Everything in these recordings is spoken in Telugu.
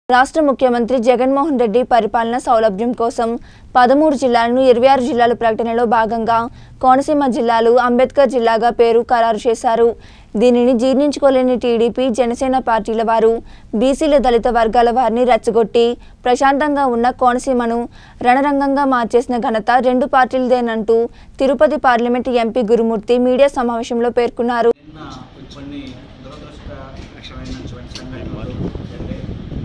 రాష్ట్ర ముఖ్యమంత్రి జగన్మోహన్ రెడ్డి పరిపాలన సౌలభ్యం కోసం పదమూడు జిల్లాలను ఇరవై ఆరు జిల్లాల ప్రకటనలో భాగంగా కోనసీమ జిల్లాలు అంబేద్కర్ జిల్లాగా పేరు ఖరారు చేశారు దీనిని జీర్ణించుకోలేని టీడీపీ జనసేన పార్టీల వారు బీసీల దళిత వర్గాల వారిని రెచ్చగొట్టి ప్రశాంతంగా ఉన్న కోనసీమను రణరంగంగా మార్చేసిన ఘనత రెండు పార్టీలదేనంటూ Tirupati parliament MP Gurumurthy media సమావేశంలో పేర్కొన్నారు నిన్న కొన్ని దురదృష్టకరమైనటువంటి సంఘటనలు జరిగాయి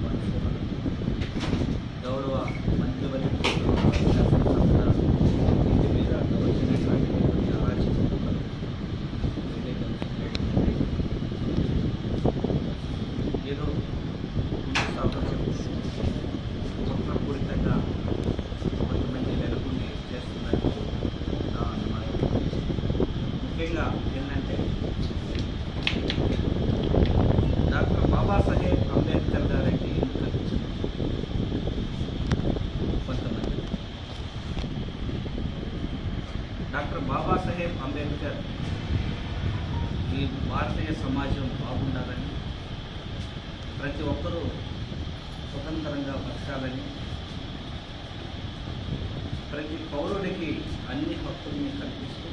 గౌరవ మంత్రివర్యులు ఇంటి మీద దౌర్జన్యటువంటి అరాచకతలు ఏదో కుట్రపూరితంగా కొంతమంది నెలకొండి చేస్తున్నట్టు నా అనుమానం ముఖ్యంగా ఏంటంటే డాక్టర్ బాబాసాహెబ్ అంబేద్కర్ గారికి ఎందుకు కనిపించింది కొంతమంది డాక్టర్ బాబాసాహెబ్ అంబేద్కర్ ఈ భారతీయ సమాజం బాగుండాలని ప్రతి ఒక్కరూ స్వతంత్రంగా బతకాలని ప్రతి పౌరుడికి అన్ని హక్కుల్ని కల్పిస్తూ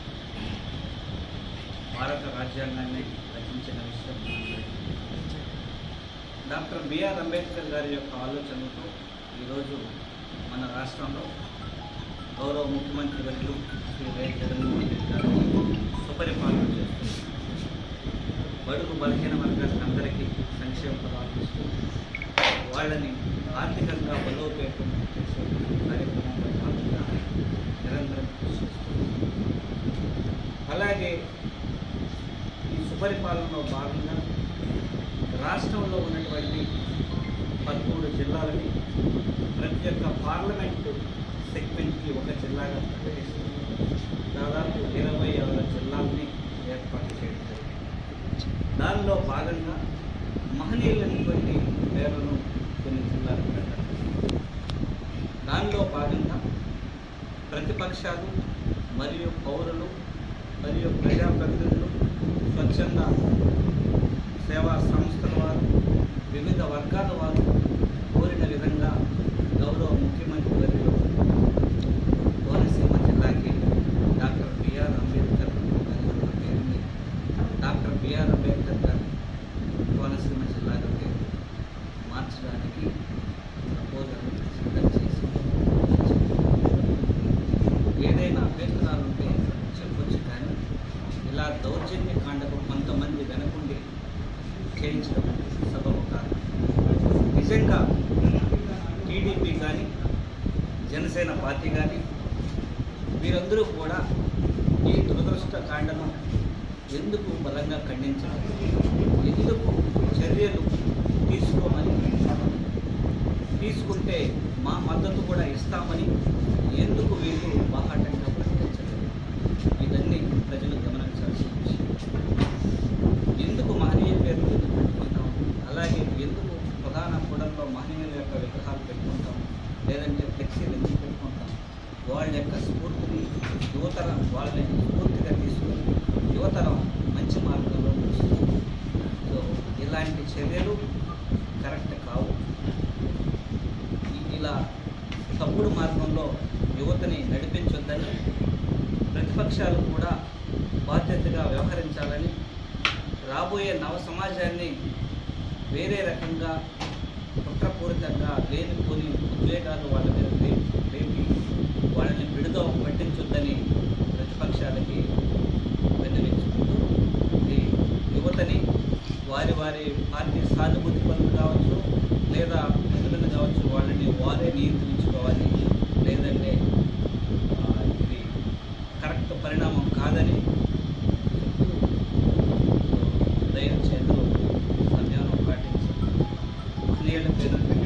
భారత రాజ్యాంగాన్ని రచించిన విషయం మనందరికీ తెలుసు. డాక్టర్ బిఆర్ అంబేద్కర్ గారి యొక్క ఆలోచనలతో ఈరోజు మన రాష్ట్రంలో గౌరవ ముఖ్యమంత్రి వర్యులు శ్రీ వైఎస్ జగన్మోహన్ రెడ్డి గారు సుపరిపాలన చేస్తున్నారు బడుగు బలహీన వర్గాలకు అందరికీ సంక్షేమ పదాలు ఇస్తూ వాళ్ళని ఆర్థికంగా బలోపేతం చేసే కార్యక్రమంలో భాగంగా నిరంతరం కృషి చేస్తున్నారు అలాగే ఈ సుపరిపాలనలో భాగంగా రాష్ట్రంలో ఉన్నటువంటి పదమూడు జిల్లాలని ప్రతి ఒక్క పార్లమెంటు సెగ్మెంట్కి ఒక జిల్లాగా ప్రకటిస్తూ దాదాపు ఇరవై ఆరు జిల్లాల్ని ఏర్పాటు చేయడం జరిగింది దానిలో భాగంగా మహనీయులైనటువంటి పేర్లను కొన్ని జిల్లాలు పెట్టడం దానిలో భాగంగా ప్రతిపక్షాలు మరియు పౌరులు మరియు ప్రజాప్రతినిధులు స్వచ్ఛంద సేవా సంస్థల వారు వివిధ వర్గాల వారు కోరిన విధంగా గౌరవ ముఖ్యమంత్రి వర్యులు కోనసీమ జిల్లాకి డాక్టర్ బిఆర్ అంబేద్కర్ గారి యొక్క పేరుని డాక్టర్ బిఆర్ అంబేద్కర్ గారు కోనసీమ జిల్లాగా పేరు మార్చడానికి ప్రపోజల్ సిద్ధం చేసి ఏదైనా అభ్యంతరాలు ఉంటే చెప్పొచ్చు కానీ ఇలా దౌర్జన్య కాండకు కొంతమంది వెనకుండి చేయించడం సబబు కాదు నిజంగా టీడీపీ కానీ జనసేన పార్టీ కానీ వీరందరూ కూడా ఈ దురదృష్ట కాండను ఎందుకు బలంగా ఖండించాలి ఎందుకు చర్యలు తీసుకోమని తీసుకుంటే మా మద్దతు కూడా ఇస్తామని ఎందుకు వీళ్ళు బాహాటంగా ప్రకటించలేదు ఇవన్నీ ప్రజలు గమనించాల్సిన విషయం ఎందుకు మహనీయ పేర్లు ఎందుకు పెట్టుకుంటాం అలాగే ఎందుకు ప్రధాన కూడల్లో మహనీయుల యొక్క విగ్రహాలు పెట్టుకుంటాం లేదంటే ఫ్లెక్సీలు ఎందుకు పెట్టుకుంటాం వాళ్ళ యొక్క స్ఫూర్తిని యువతరం వాళ్ళని స్ఫూర్తిగా తీసుకొని యువతరం మంచి మార్గంలో నడుస్తుంది సో ఇలాంటి చర్యలు కరెక్ట్ కావు ఇ- ఇలా తప్పుడు మార్గంలో యువతని నడిపించొద్దని ప్రతిపక్షాలు కూడా బాధ్యతగా వ్యవహరించాలని రాబోయే నవ సమాజాన్ని వేరే రకంగా కుట్రపూరితంగా లేనిపోని ఉద్వేగాలు వాళ్ళ మీద రే- రేపి వాళ్ళని విడుదల పట్టించొద్దని ప్రతిపక్షాలకి విన్నవించుకుంటూ ఈ యువతని వారి వారి పార్టీ సానుభూతి పనులు కావచ్చు లేదా ప్రజలను కావచ్చు వాళ్ళని వారే నియంత్రించుకోవాలి లేదంటే ఆ, ఇది కరెక్ట్ పరిణామం కాదని చెప్తూ దయచేందు సంయానం పాటించి మహనీయుల పేరు